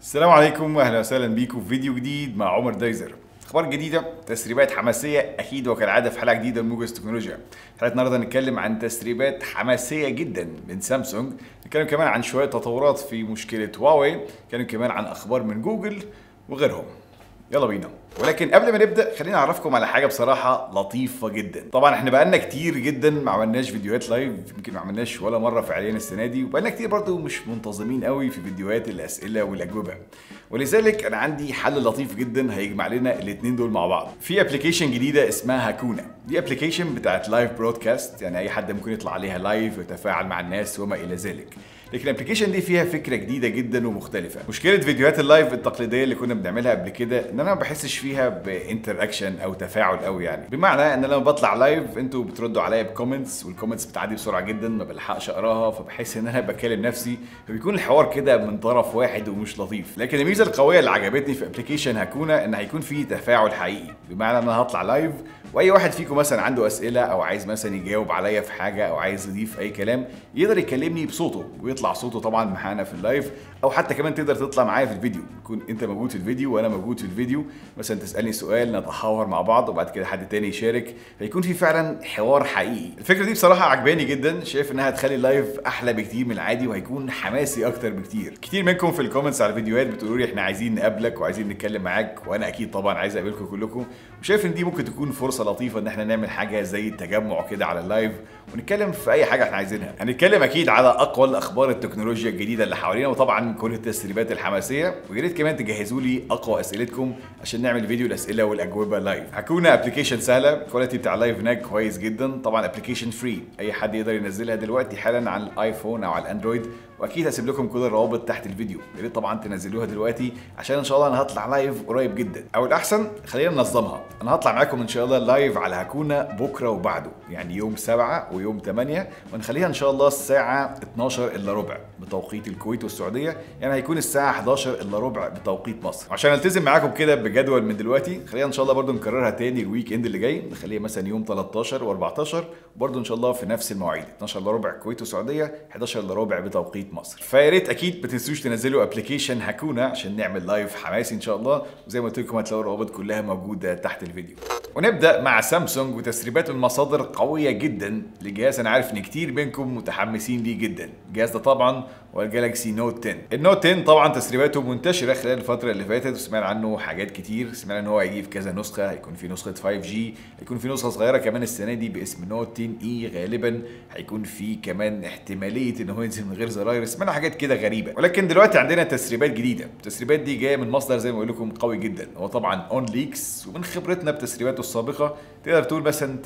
السلام عليكم واهلا وسهلا بيكم في فيديو جديد مع عمر دايزر اخبار جديده تسريبات حماسيه اكيد وكالعاده في حلقه جديده من موجز تكنولوجيا حلقه النهارده هنتكلم عن تسريبات حماسيه جدا من سامسونج نتكلم كمان عن شويه تطورات في مشكله هواوي نتكلم كمان عن اخبار من جوجل وغيرهم يلا بينا ولكن قبل ما نبدا خليني اعرفكم على حاجه بصراحه لطيفه جدا طبعا احنا بقالنا كتير جدا ما عملناش فيديوهات لايف يمكن ما عملناش ولا مره فعليا السنه دي وبقالنا كتير برضو مش منتظمين قوي في فيديوهات الاسئله والاجوبه ولذلك انا عندي حل لطيف جدا هيجمع لنا الاثنين دول مع بعض في ابلكيشن جديده اسمها هاكونا دي ابلكيشن بتاعت لايف برودكاست يعني اي حد ممكن يطلع عليها لايف ويتفاعل مع الناس وما الى ذلك لكن الابلكيشن دي فيها فكره جديده جدا ومختلفه مشكله فيديوهات اللايف التقليديه اللي كنا بنعملها قبل كده ان انا ما بحسش فيها بانتر اكشن او تفاعل قوي يعني بمعنى ان لما بطلع لايف انتوا بتردوا عليا بكومنتس والكومنتس بتعدي بسرعه جدا ما بلحقش اقراها فبحس ان انا بكلم نفسي فبيكون الحوار كده من طرف واحد ومش لطيف لكن الميزه القويه اللي عجبتني في ابلكيشن هاكونا ان هيكون فيه تفاعل حقيقي بمعنى ان انا هطلع لايف واي واحد فيكم مثلا عنده اسئله او عايز مثلا يجاوب عليا في حاجه او عايز يضيف اي كلام يقدر يكلمني بصوته ويطلع صوته طبعا معانا في اللايف او حتى كمان تقدر تطلع معايا في الفيديو يكون انت موجود في الفيديو وانا موجود في الفيديو مثلا تسالني سؤال نتحاور مع بعض وبعد كده حد تاني يشارك فيكون في فعلا حوار حقيقي الفكره دي بصراحه عجباني جدا شايف انها هتخلي اللايف احلى بكتير من العادي وهيكون حماسي اكتر بكتير كتير منكم في الكومنتس على الفيديوهات بتقولوا لي احنا عايزين نقابلك وعايزين نتكلم معاك وانا اكيد طبعا عايز اقابلكم كلكم وشايف ان دي ممكن تكون فرصه لطيفه ان احنا نعمل حاجه زي التجمع كده على اللايف ونتكلم في اي حاجه احنا عايزينها هنتكلم اكيد على اقوى الاخبار التكنولوجيا الجديده اللي حوالينا وطبعا كل التسريبات الحماسيه ويا ريت كمان تجهزوا لي اقوى اسئلتكم عشان نعمل فيديو الاسئله والاجوبه لايف هكونا ابلكيشن سهله الكواليتي بتاع اللايف هناك كويس جدا طبعا ابلكيشن فري اي حد يقدر ينزلها دلوقتي حالا على الايفون او على الاندرويد واكيد هسيب لكم كل الروابط تحت الفيديو يا ريت طبعا تنزلوها دلوقتي عشان ان شاء الله انا هطلع لايف قريب جدا او الاحسن خلينا ننظمها انا هطلع معاكم ان شاء الله لايف على هكونا بكره وبعده يعني يوم 7 ويوم 8 ونخليها ان شاء الله الساعه 12 الا ربع بتوقيت الكويت والسعوديه يعني هيكون الساعه 11 الا ربع بتوقيت مصر عشان التزم معاكم كده بجدول من دلوقتي خلينا ان شاء الله برده نكررها تاني الويك اند اللي جاي نخليها مثلا يوم 13 و14 وبرده ان شاء الله في نفس المواعيد 12 الا ربع الكويت والسعوديه 11 الا ربع بتوقيت مصر فيا ريت اكيد ما تنسوش تنزلوا ابلكيشن هاكونا عشان نعمل لايف حماسي ان شاء الله وزي ما قلت لكم هتلاقوا الروابط كلها موجوده تحت الفيديو ونبدا مع سامسونج وتسريبات من مصادر قويه جدا لجهاز انا عارف ان كتير منكم متحمسين ليه جدا الجهاز ده طبعا هو الجالكسي نوت 10 النوت 10 طبعا تسريباته منتشره خلال الفتره اللي فاتت وسمعنا عنه حاجات كتير سمعنا ان هو هيجي في كذا نسخه هيكون في نسخه 5G هيكون في نسخه صغيره كمان السنه دي باسم نوت 10 اي غالبا هيكون في كمان احتماليه ان هو ينزل من غير زراير سمعنا حاجات كده غريبه ولكن دلوقتي عندنا تسريبات جديده التسريبات دي جايه من مصدر زي ما بقول لكم قوي جدا هو طبعا اون ليكس ومن خبرتنا بتسريباته السابقه تقدر تقول مثلا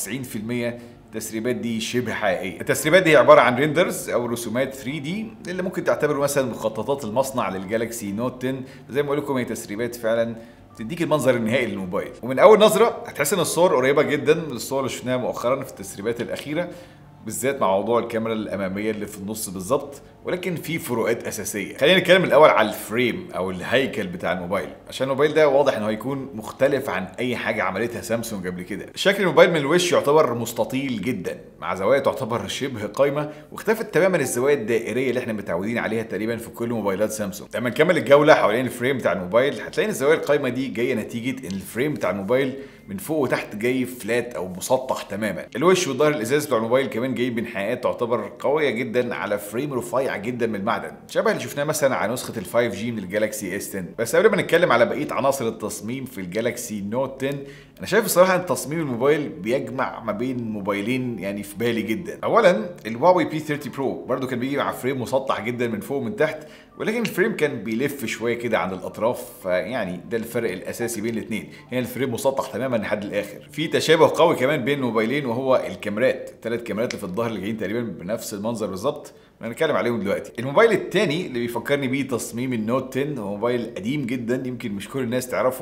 99% التسريبات دي شبه حقيقيه التسريبات دي عباره عن ريندرز او رسومات 3 دي اللي ممكن تعتبره مثلا مخططات المصنع للجالكسي نوت 10 زي ما بقول لكم هي تسريبات فعلا تديك المنظر النهائي للموبايل ومن اول نظره هتحس ان الصور قريبه جدا من الصور اللي شفناها مؤخرا في التسريبات الاخيره بالذات مع موضوع الكاميرا الاماميه اللي في النص بالظبط ولكن في فروقات اساسيه خلينا نتكلم الاول على الفريم او الهيكل بتاع الموبايل عشان الموبايل ده واضح انه هيكون مختلف عن اي حاجه عملتها سامسونج قبل كده شكل الموبايل من الوش يعتبر مستطيل جدا مع زوايا تعتبر شبه قايمه واختفت تماما الزوايا الدائريه اللي احنا متعودين عليها تقريبا في كل موبايلات سامسونج لما نكمل الجوله حوالين الفريم بتاع الموبايل هتلاقي ان الزوايا القايمه دي جايه نتيجه ان الفريم بتاع الموبايل من فوق وتحت جاي فلات او مسطح تماما الوش والظهر الازاز بتاع الموبايل كمان جاي بانحناءات تعتبر قويه جدا على فريم رفيع جدا من المعدن شبه اللي شفناه مثلا على نسخه ال 5 جي من الجالكسي اس 10 بس قبل ما نتكلم على بقيه عناصر التصميم في الجالكسي نوت 10 انا شايف الصراحه ان تصميم الموبايل بيجمع ما بين موبايلين يعني في بالي جدا اولا الهواوي بي 30 برو برضو كان بيجي مع فريم مسطح جدا من فوق ومن تحت ولكن الفريم كان بيلف شويه كده عند الاطراف فيعني ده الفرق الاساسي بين الاثنين هنا الفريم مسطح تماما لحد الاخر في تشابه قوي كمان بين الموبايلين وهو الكاميرات الثلاث كاميرات اللي في الظهر اللي جايين تقريبا بنفس المنظر بالظبط هنتكلم عليهم دلوقتي الموبايل الثاني اللي بيفكرني بيه تصميم النوت 10 هو موبايل قديم جدا يمكن مش كل الناس تعرفه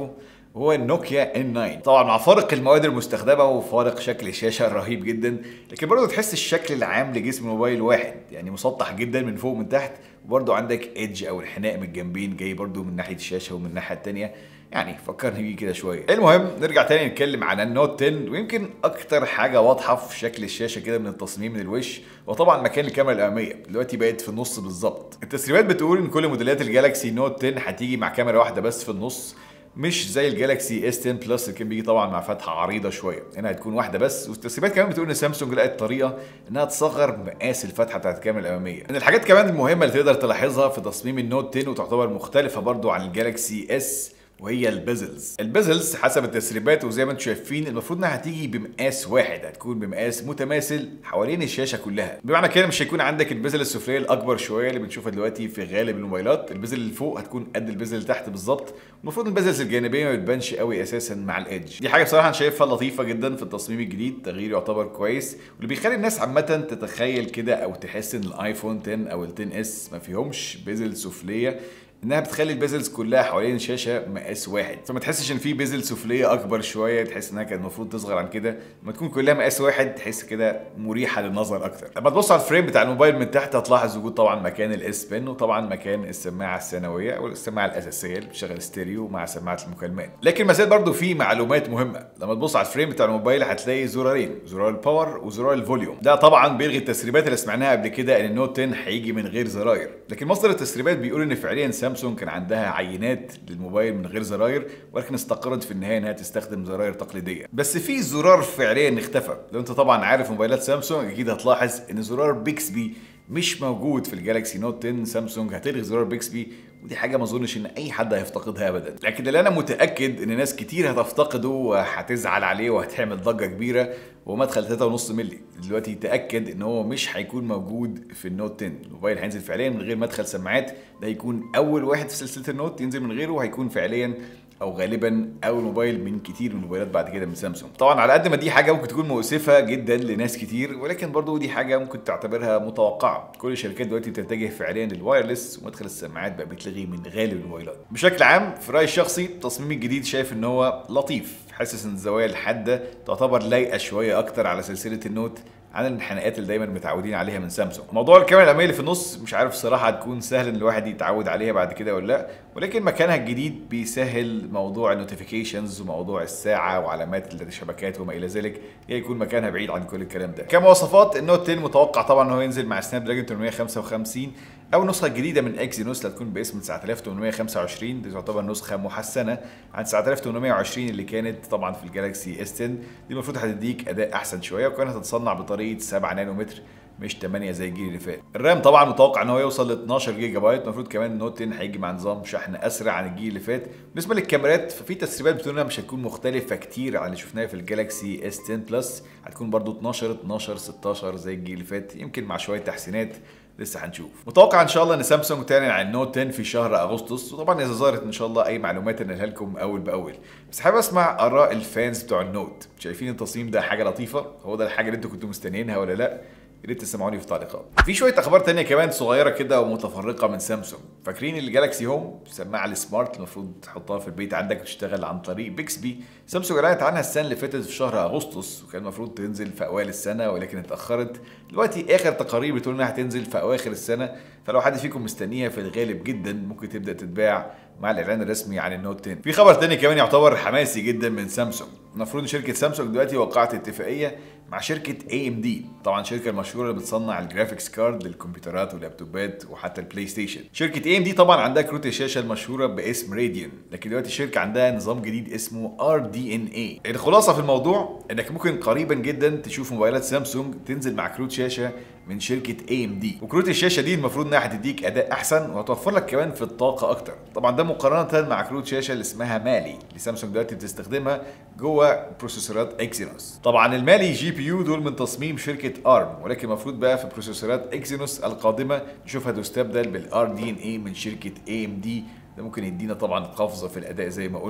وهو النوكيا ان 9 طبعا مع فارق المواد المستخدمه وفارق شكل الشاشه الرهيب جدا لكن برضه تحس الشكل العام لجسم الموبايل واحد يعني مسطح جدا من فوق ومن تحت وبرضه عندك ايدج او انحناء من الجنبين جاي برضه من ناحيه الشاشه ومن الناحيه الثانيه يعني فكرني بيه كده شويه المهم نرجع تاني نتكلم عن النوت 10 ويمكن اكتر حاجه واضحه في شكل الشاشه كده من التصميم من الوش وطبعا مكان الكاميرا الاماميه دلوقتي بقت في النص بالظبط التسريبات بتقول ان كل موديلات الجالكسي نوت 10 هتيجي مع كاميرا واحده بس في النص مش زي الجالكسي اس 10 بلس اللي كان بيجي طبعا مع فتحه عريضه شويه هنا هتكون واحده بس والتسريبات كمان بتقول ان سامسونج لقت طريقه انها تصغر مقاس الفتحه بتاعت الكاميرا الاماميه من الحاجات كمان المهمه اللي تقدر تلاحظها في تصميم النوت 10 وتعتبر مختلفه برضو عن الجالكسي اس وهي البيزلز البيزلز حسب التسريبات وزي ما انتم شايفين المفروض انها هتيجي بمقاس واحد هتكون بمقاس متماثل حوالين الشاشه كلها بمعنى كده مش هيكون عندك البيزل السفليه الاكبر شويه اللي بنشوفها دلوقتي في غالب الموبايلات البيزل اللي فوق هتكون قد البيزل اللي تحت بالظبط المفروض البيزلز الجانبيه ما بتبانش قوي اساسا مع الايدج دي حاجه بصراحه انا شايفها لطيفه جدا في التصميم الجديد تغيير يعتبر كويس واللي بيخلي الناس عامه تتخيل كده او تحس ان الايفون 10 او ال 10 اس ما فيهمش بيزل سفليه انها بتخلي البيزلز كلها حوالين الشاشه مقاس واحد فما تحسش ان في بيزل سفليه اكبر شويه تحس انها كانت المفروض تصغر عن كده لما تكون كلها مقاس واحد تحس كده مريحه للنظر اكتر لما تبص على الفريم بتاع الموبايل من تحت هتلاحظ وجود طبعا مكان الاس بن وطبعا مكان السماعه الثانويه او السماعه الاساسيه اللي بتشغل ستيريو مع سماعه المكالمات لكن ما زال برضه في معلومات مهمه لما تبص على الفريم بتاع الموبايل هتلاقي زرارين زرار الباور وزرار الفوليوم ده طبعا بيلغي التسريبات اللي سمعناها قبل كده ان النوت 10 هيجي من غير زراير لكن مصدر التسريبات بيقول ان فعليا سامسونج كان عندها عينات للموبايل من غير زراير ولكن استقرت في النهايه انها تستخدم زراير تقليديه بس في زرار فعليا اختفى لو انت طبعا عارف موبايلات سامسونج اكيد هتلاحظ ان زرار بيكسبي مش موجود في الجالكسي نوت 10 سامسونج هتلغي زرار بيكسبي ودي حاجه ما اظنش ان اي حد هيفتقدها ابدا لكن اللي انا متاكد ان ناس كتير هتفتقده وهتزعل عليه وهتعمل ضجه كبيره هو مدخل 3.5 مللي دلوقتي تاكد ان هو مش هيكون موجود في النوت 10 الموبايل هينزل فعليا من غير مدخل سماعات ده هيكون اول واحد في سلسله النوت ينزل من غيره وهيكون فعليا او غالبا اول موبايل من كتير من الموبايلات بعد كده من سامسونج طبعا على قد ما دي حاجه ممكن تكون مؤسفه جدا لناس كتير ولكن برضو دي حاجه ممكن تعتبرها متوقعه كل الشركات دلوقتي بتتجه فعليا للوايرلس ومدخل السماعات بقى بيتلغي من غالب الموبايلات بشكل عام في رايي الشخصي التصميم الجديد شايف ان هو لطيف حاسس ان الزوايا الحاده تعتبر لايقه شويه اكتر على سلسله النوت عن الانحناءات اللي دايما متعودين عليها من سامسونج موضوع الكاميرا الاماميه اللي في النص مش عارف الصراحه هتكون سهل ان الواحد يتعود عليها بعد كده ولا لا ولكن مكانها الجديد بيسهل موضوع النوتيفيكيشنز وموضوع الساعه وعلامات الشبكات وما الى ذلك هي يكون مكانها بعيد عن كل الكلام ده كمواصفات النوت 10 متوقع طبعا ان هو ينزل مع سناب دراجون 855 او النسخه الجديده من اكسينوس اللي هتكون باسم 9825 دي تعتبر نسخه محسنه عن 9820 اللي كانت طبعا في الجالكسي اس 10 دي المفروض هتديك اداء احسن شويه وكانت هتتصنع بطريقه 7 نانومتر مش 8 زي الجيل اللي فات الرام طبعا متوقع ان هو يوصل ل 12 جيجا بايت المفروض كمان النوت 10 هيجي مع نظام شحن اسرع عن الجيل اللي فات بالنسبه للكاميرات ففي تسريبات بتقول انها مش هتكون مختلفه كتير عن اللي شفناها في الجالكسي اس 10 بلس هتكون برضو 12 12 16 زي الجيل اللي فات يمكن مع شويه تحسينات لسه هنشوف متوقع ان شاء الله ان سامسونج تعلن عن النوت 10 في شهر اغسطس وطبعا اذا ظهرت ان شاء الله اي معلومات نقولها لكم اول باول بس حابب اسمع اراء الفانز بتوع النوت شايفين التصميم ده حاجه لطيفه هو ده الحاجه اللي انتوا كنتوا مستنيينها ولا لا يا ريت تسمعوني في التعليقات في شويه اخبار تانية كمان صغيره كده ومتفرقه من سامسونج فاكرين الجالكسي هوم السماعه السمارت المفروض تحطها في البيت عندك وتشتغل عن طريق بيكسبي سامسونج اعلنت عنها السنه اللي فاتت في شهر اغسطس وكان المفروض تنزل في اوائل السنه ولكن اتاخرت دلوقتي اخر تقارير بتقول انها هتنزل في اواخر السنه فلو حد فيكم مستنيها في الغالب جدا ممكن تبدا تتباع مع الاعلان الرسمي عن النوت 10 في خبر تاني كمان يعتبر حماسي جدا من سامسونج المفروض ان شركه سامسونج دلوقتي وقعت اتفاقيه مع شركه اي ام دي طبعا شركه المشهوره اللي بتصنع الجرافيكس كارد للكمبيوترات واللابتوبات وحتى البلاي ستيشن شركه اي ام دي طبعا عندها كروت الشاشه المشهوره باسم راديون لكن دلوقتي الشركه عندها نظام جديد اسمه ار دي ان اي الخلاصه في الموضوع انك ممكن قريبا جدا تشوف موبايلات سامسونج تنزل مع كروت شاشه من شركه اي ام دي وكروت الشاشه دي المفروض انها هتديك اداء احسن وهتوفر لك كمان في الطاقه اكتر طبعا ده مقارنه مع كروت شاشه اللي اسمها مالي اللي سامسونج دلوقتي بتستخدمها جوه بروسيسورات اكسينوس طبعا المالي جي بي يو دول من تصميم شركه ارم ولكن المفروض بقى في بروسيسورات اكسينوس القادمه نشوفها تستبدل بالار دي ان اي من شركه اي ام دي ده ممكن يدينا طبعا قفزه في الاداء زي ما قلنا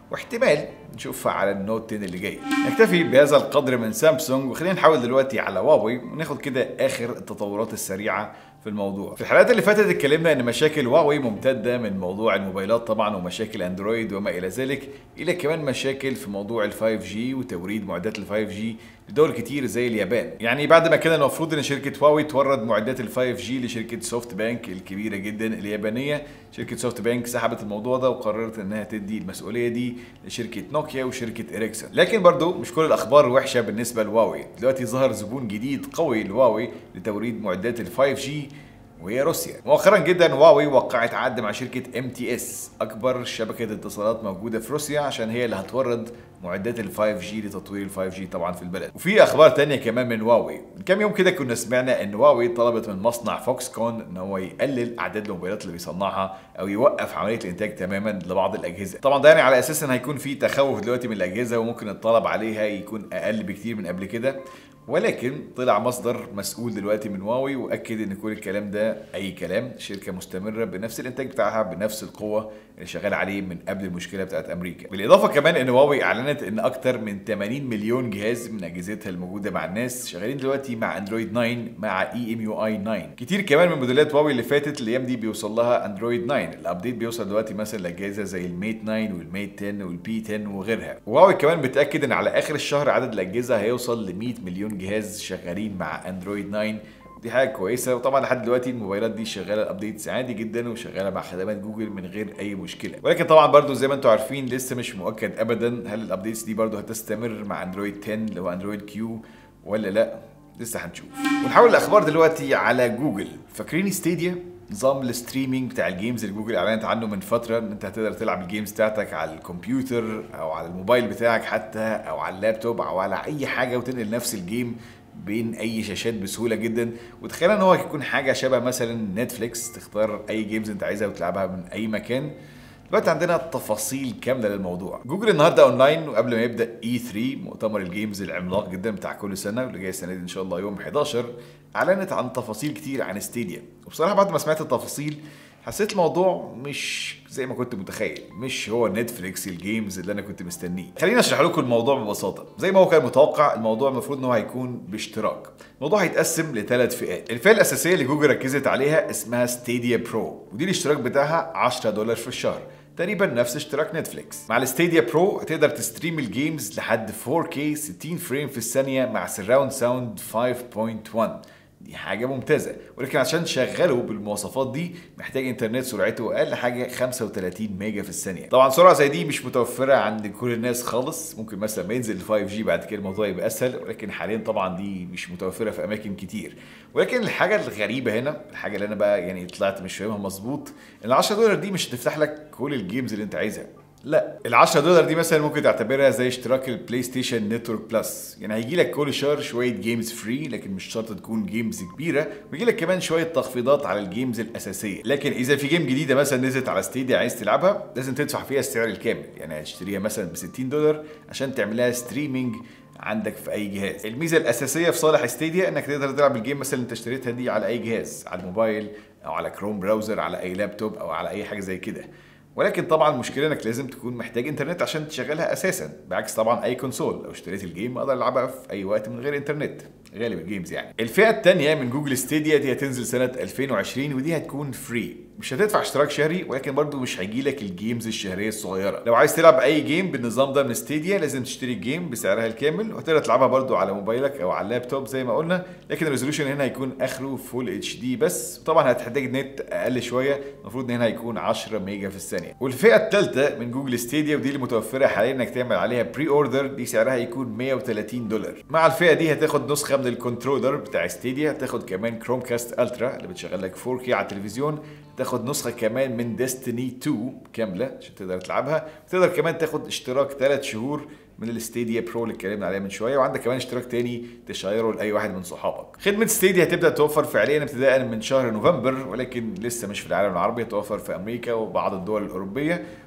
واحتمال نشوفها على النوت 10 اللي جاي نكتفي بهذا القدر من سامسونج وخلينا نحاول دلوقتي على هواوي وناخد كده اخر التطورات السريعه في الموضوع في الحلقات اللي فاتت اتكلمنا ان مشاكل هواوي ممتده من موضوع الموبايلات طبعا ومشاكل اندرويد وما الى ذلك الى كمان مشاكل في موضوع ال 5 جي وتوريد معدات ال 5 جي لدول كتير زي اليابان يعني بعد ما كان المفروض ان شركه هواوي تورد معدات ال 5 جي لشركه سوفت بانك الكبيره جدا اليابانيه شركه سوفت بانك سحبت الموضوع ده وقررت انها تدي المسؤوليه دي لشركه نوكيا وشركه اريكسون لكن برضو مش كل الاخبار وحشه بالنسبه لهواوي دلوقتي ظهر زبون جديد قوي لهواوي لتوريد معدات ال 5 جي وهي روسيا مؤخرا جدا هواوي وقعت عقد مع شركه ام تي اس اكبر شبكه اتصالات موجوده في روسيا عشان هي اللي هتورد معدات ال 5 جي لتطوير ال 5 جي طبعا في البلد وفي اخبار تانية كمان من هواوي من كام يوم كده كنا سمعنا ان هواوي طلبت من مصنع فوكس كون ان هو يقلل اعداد الموبايلات اللي بيصنعها او يوقف عمليه الانتاج تماما لبعض الاجهزه طبعا ده يعني على اساس ان هيكون في تخوف دلوقتي من الاجهزه وممكن الطلب عليها يكون اقل بكتير من قبل كده ولكن طلع مصدر مسؤول دلوقتي من هواوي واكد ان كل الكلام ده اي كلام الشركه مستمره بنفس الانتاج بتاعها بنفس القوه اللي شغال عليه من قبل المشكله بتاعت امريكا بالاضافه كمان ان هواوي اعلنت ان اكتر من 80 مليون جهاز من اجهزتها الموجوده مع الناس شغالين دلوقتي مع اندرويد 9 مع اي ام يو اي 9 كتير كمان من موديلات هواوي اللي فاتت الايام دي بيوصل لها اندرويد 9 الابديت بيوصل دلوقتي مثلا لاجهزه زي الميت 9 والميت 10 والبي 10 وغيرها وهواوي كمان بتاكد ان على اخر الشهر عدد الاجهزه هيوصل ل 100 مليون جهاز شغالين مع اندرويد 9 دي حاجه كويسه وطبعا لحد دلوقتي الموبايلات دي شغاله الابديتس عادي جدا وشغاله مع خدمات جوجل من غير اي مشكله ولكن طبعا برضو زي ما انتم عارفين لسه مش مؤكد ابدا هل الابديتس دي برضو هتستمر مع اندرويد 10 اللي هو اندرويد كيو ولا لا لسه هنشوف ونحاول الاخبار دلوقتي على جوجل فاكرين ستيديا نظام الستريمينج بتاع الجيمز اللي جوجل اعلنت عنه من فتره ان انت هتقدر تلعب الجيمز بتاعتك على الكمبيوتر او على الموبايل بتاعك حتى او على اللابتوب او على اي حاجه وتنقل نفس الجيم بين اي شاشات بسهوله جدا وتخيل ان هو يكون حاجه شبه مثلا نتفليكس تختار اي جيمز انت عايزها وتلعبها من اي مكان دلوقتي عندنا تفاصيل كامله للموضوع جوجل النهارده اونلاين وقبل ما يبدا اي 3 مؤتمر الجيمز العملاق جدا بتاع كل سنه واللي جاي السنه دي ان شاء الله يوم 11 اعلنت عن تفاصيل كتير عن ستيديا وبصراحه بعد ما سمعت التفاصيل حسيت الموضوع مش زي ما كنت متخيل مش هو نتفليكس الجيمز اللي انا كنت مستنيه خليني اشرح لكم الموضوع ببساطه زي ما هو كان متوقع الموضوع المفروض ان هو هيكون باشتراك الموضوع هيتقسم لثلاث فئات الفئه الاساسيه اللي جوجل ركزت عليها اسمها ستيديا برو ودي الاشتراك بتاعها 10 دولار في الشهر تقريبا نفس اشتراك نتفليكس مع الستيديا برو هتقدر تستريم الجيمز لحد 4K 60 فريم في الثانيه مع سراوند ساوند 5.1 دي حاجة ممتازة ولكن عشان تشغله بالمواصفات دي محتاج انترنت سرعته اقل حاجة 35 ميجا في الثانية طبعا سرعة زي دي مش متوفرة عند كل الناس خالص ممكن مثلا ما ينزل ال 5 جي بعد كده الموضوع يبقى اسهل ولكن حاليا طبعا دي مش متوفرة في اماكن كتير ولكن الحاجة الغريبة هنا الحاجة اللي انا بقى يعني طلعت مش فاهمها مظبوط ال 10 دولار دي مش هتفتح لك كل الجيمز اللي انت عايزها لا ال 10 دولار دي مثلا ممكن تعتبرها زي اشتراك البلاي ستيشن نتورك بلس يعني هيجي لك كل شهر شويه جيمز فري لكن مش شرط تكون جيمز كبيره ويجي لك كمان شويه تخفيضات على الجيمز الاساسيه لكن اذا في جيم جديده مثلا نزلت على ستيديا عايز تلعبها لازم تدفع فيها السعر الكامل يعني هتشتريها مثلا ب 60 دولار عشان تعملها ستريمينج عندك في اي جهاز الميزه الاساسيه في صالح ستيديا انك تقدر تلعب الجيم مثلا انت اشتريتها دي على اي جهاز على الموبايل او على كروم براوزر على اي لابتوب او على اي حاجه زي كده ولكن طبعا المشكله انك لازم تكون محتاج انترنت عشان تشغلها اساسا بعكس طبعا اي كونسول لو اشتريت الجيم اقدر العبها في اي وقت من غير انترنت غالب الجيمز يعني الفئه الثانيه من جوجل ستيديا دي هتنزل سنه 2020 ودي هتكون فري مش هتدفع اشتراك شهري ولكن برضو مش هيجي لك الجيمز الشهريه الصغيره لو عايز تلعب اي جيم بالنظام ده من ستيديا لازم تشتري الجيم بسعرها الكامل وهتقدر تلعبها برضو على موبايلك او على اللابتوب زي ما قلنا لكن الريزولوشن هنا هيكون اخره فول اتش دي بس طبعا هتحتاج نت اقل شويه المفروض ان هنا هيكون 10 ميجا في الثانيه والفئه الثالثه من جوجل ستيديا ودي اللي متوفره حاليا انك تعمل عليها بري اوردر دي سعرها هيكون 130 دولار مع الفئه دي هتاخد نسخه من الكنترولر بتاع ستيديا هتاخد كمان كروم كاست الترا اللي بتشغل لك 4K على التلفزيون تاخد نسخه كمان من ديستني 2 كامله عشان تقدر تلعبها تقدر كمان تاخد اشتراك 3 شهور من الستيديا برو اللي اتكلمنا عليها من شويه وعندك كمان اشتراك تاني تشيره لاي واحد من صحابك خدمه ستيديا هتبدا توفر فعليا ابتداء من شهر نوفمبر ولكن لسه مش في العالم العربي هتوفر في امريكا وبعض الدول الاوروبيه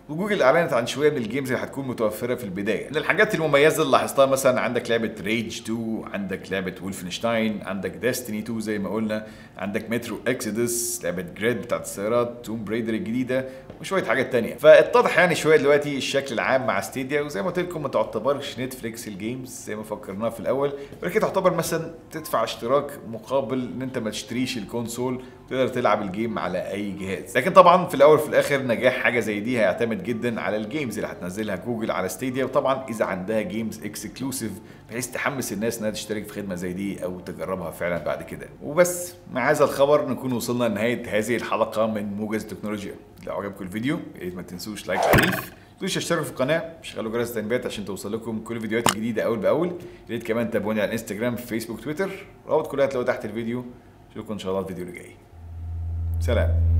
وجوجل اعلنت عن شويه من الجيمز اللي هتكون متوفره في البدايه من الحاجات المميزه اللي لاحظتها مثلا عندك لعبه ريج 2 عندك لعبه ولفنشتاين عندك ديستني 2 زي ما قلنا عندك مترو اكسيدس لعبه جريد بتاعت السيارات توم بريدر الجديده وشويه حاجات تانية فاتضح يعني شويه دلوقتي الشكل العام مع ستيديا وزي ما قلت لكم ما تعتبرش نتفليكس الجيمز زي ما فكرناها في الاول ولكن تعتبر مثلا تدفع اشتراك مقابل ان انت ما تشتريش الكونسول تقدر تلعب الجيم على اي جهاز لكن طبعا في الاول وفي الاخر نجاح حاجه زي دي هيعتمد جدا على الجيمز اللي هتنزلها جوجل على ستيديا وطبعا اذا عندها جيمز اكسكلوسيف بحيث تحمس الناس انها تشترك في خدمه زي دي او تجربها فعلا بعد كده وبس مع هذا الخبر نكون وصلنا لنهايه هذه الحلقه من موجز التكنولوجيا لو عجبكم الفيديو يا ريت ما تنسوش لايك عنيف تنسوش تشتركوا في القناه شغلوا جرس التنبيهات عشان توصل لكم كل الفيديوهات الجديده اول باول يا ريت كمان تابعوني على الانستجرام فيسبوك تويتر روابط كلها هتلاقوها تحت الفيديو اشوفكم ان شاء الله الفيديو اللي جاي سلام